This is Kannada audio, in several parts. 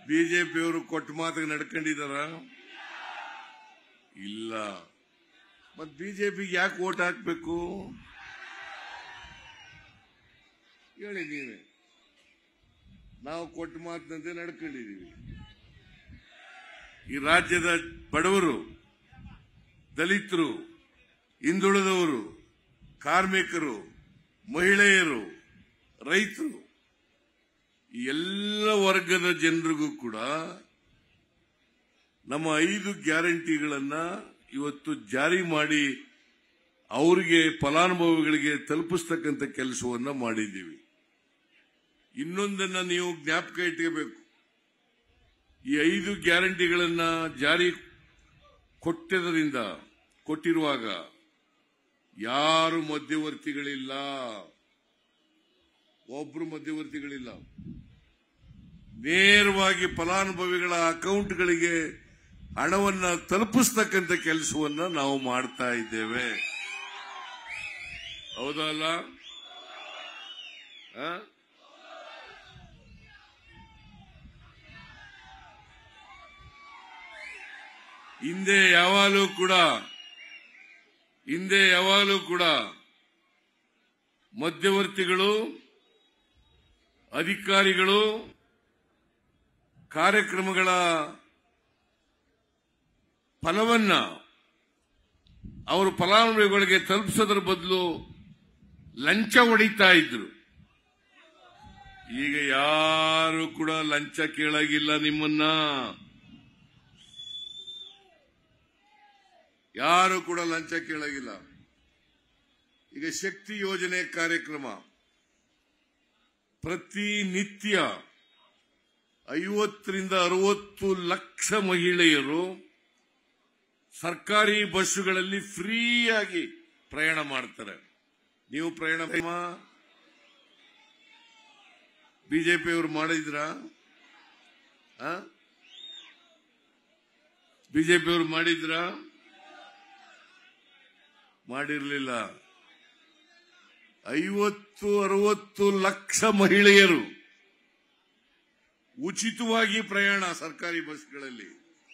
ಬಿಜೆಪಿಯವರು ಕೊಟ್ಟ ಮಾತಿಗೆ ನಡ್ಕೊಂಡಿದಾರ ಇಲ್ಲ ಮತ್ ಬಿಜೆಪಿಗೆ ಯಾಕೆ ಓಟ್ ಹಾಕ್ಬೇಕು ಹೇಳಿ ನೀವೇ ನಾವು ಕೊಟ್ಟ ಮಾತಿನಂತೆ ನಡ್ಕೊಂಡಿದೀವಿ ಈ ರಾಜ್ಯದ ಬಡವರು ದಲಿತರು ಹಿಂದುಳಿದವರು ಕಾರ್ಮಿಕರು ಮಹಿಳೆಯರು ರೈತರು ಈ ಎಲ್ಲ ವರ್ಗದ ಜನರಿಗೂ ಕೂಡ ನಮ್ಮ ಐದು ಗ್ಯಾರಂಟಿಗಳನ್ನ ಇವತ್ತು ಜಾರಿ ಮಾಡಿ ಅವರಿಗೆ ಫಲಾನುಭವಿಗಳಿಗೆ ತಲುಪಿಸ್ತಕ್ಕಂಥ ಕೆಲಸವನ್ನ ಮಾಡಿದ್ದೀವಿ ಇನ್ನೊಂದನ್ನ ನೀವು ಜ್ಞಾಪಕ ಇಟ್ಕೋಬೇಕು ಈ ಐದು ಗ್ಯಾರಂಟಿಗಳನ್ನ ಜಾರಿ ಕೊಟ್ಟದ್ರಿಂದ ಕೊಟ್ಟಿರುವಾಗ ಯಾರು ಮಧ್ಯವರ್ತಿಗಳಿಲ್ಲ ಒಬ್ರು ಮಧ್ಯವರ್ತಿಗಳಿಲ್ಲ ನೇರವಾಗಿ ಫಲಾನುಭವಿಗಳ ಅಕೌಂಟ್ಗಳಿಗೆ ಹಣವನ್ನ ತಲುಪಿಸ್ತಕ್ಕಂಥ ಕೆಲಸವನ್ನ ನಾವು ಮಾಡ್ತಾ ಇದ್ದೇವೆ ಹೌದಲ್ಲ ಆ? ಹಿಂದೆ ಯಾವಾಗಲೂ ಕೂಡ ಹಿಂದೆ ಯಾವಾಗಲೂ ಕೂಡ ಮಧ್ಯವರ್ತಿಗಳು ಅಧಿಕಾರಿಗಳು ಕಾರ್ಯಕ್ರಮಗಳ ಫಲವನ್ನ ಅವರು ಫಲಾನುಭವಿಗಳಿಗೆ ತಲುಪಿಸೋದ್ರ ಬದಲು ಲಂಚ ಹೊಡಿತಾ ಇದ್ರು ಈಗ ಯಾರು ಕೂಡ ಲಂಚ ಕೇಳಾಗಿಲ್ಲ ನಿಮ್ಮನ್ನ ಯಾರು ಕೂಡ ಲಂಚ ಕೇಳಾಗಿಲ್ಲ ಈಗ ಶಕ್ತಿ ಯೋಜನೆ ಕಾರ್ಯಕ್ರಮ ಪ್ರತಿನಿತ್ಯ ಐವತ್ತರಿಂದ ಅರವತ್ತು ಲಕ್ಷ ಮಹಿಳೆಯರು ಸರ್ಕಾರಿ ಬಸ್ಸುಗಳಲ್ಲಿ ಫ್ರೀಯಾಗಿ ಪ್ರಯಾಣ ಮಾಡ್ತಾರೆ ನೀವು ಪ್ರಯಾಣ ಬಿಜೆಪಿಯವರು ಮಾಡಿದ್ರ ಬಿಜೆಪಿಯವರು ಮಾಡಿದ್ರ ಮಾಡಿರಲಿಲ್ಲ ಐವತ್ತು ಅರವತ್ತು ಲಕ್ಷ ಮಹಿಳೆಯರು ಉಚಿತವಾಗಿ ಪ್ರಯಾಣ ಸರ್ಕಾರಿ ಬಸ್ಗಳಲ್ಲಿ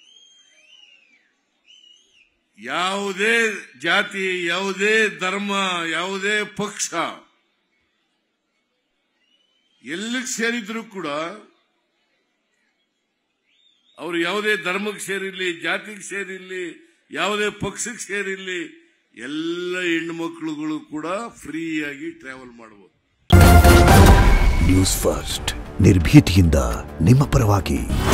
ಯಾವುದೇ ಜಾತಿ ಯಾವುದೇ ಧರ್ಮ ಯಾವುದೇ ಪಕ್ಷ ಎಲ್ಲಿಗೆ ಸೇರಿದ್ರು ಕೂಡ ಅವರು ಯಾವುದೇ ಧರ್ಮಕ್ಕೆ ಸೇರಿರ್ಲಿ ಜಾತಿಗೆ ಸೇರಿರ್ಲಿ ಯಾವುದೇ ಪಕ್ಷಕ್ಕೆ ಸೇರಿರ್ಲಿ ಎಲ್ಲ ಹೆಣ್ಣು ಮಕ್ಕಳುಗಳು ಕೂಡ ಫ್ರೀಯಾಗಿ ಟ್ರಾವೆಲ್ ಮಾಡಬಹುದು ನ್ಯೂಸ್ ಫಸ್ಟ್ ನಿರ್ಭೀತಿಯಿಂದ ನಿಮ್ಮ ಪರವಾಗಿ